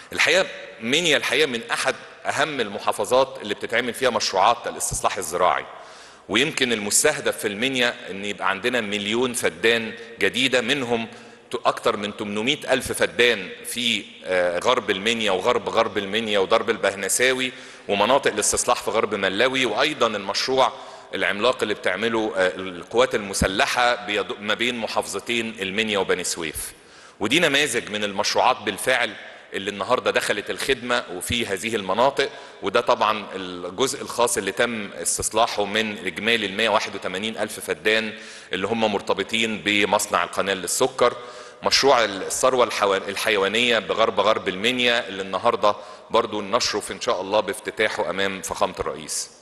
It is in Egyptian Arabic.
الحقيقه منيا الحقيقه من احد اهم المحافظات اللي بتتعمل فيها مشروعات الاستصلاح الزراعي ويمكن المستهدف في المنيا ان يبقى عندنا مليون فدان جديده منهم اكثر من 800 الف فدان في غرب المنيا وغرب غرب المنيا وضرب البهنساوي ومناطق الاستصلاح في غرب ملاوي وايضا المشروع العملاق اللي بتعمله القوات المسلحه ما بين محافظتين المنيا وبني سويف ودي نماذج من المشروعات بالفعل اللي النهاردة دخلت الخدمة وفي هذه المناطق وده طبعا الجزء الخاص اللي تم استصلاحه من إجمالي ال 181 ألف فدان اللي هم مرتبطين بمصنع القناة للسكر مشروع الثروة الحيوانية بغرب غرب المنيا اللي النهاردة برضو نشرف إن شاء الله بافتتاحه أمام فخامة الرئيس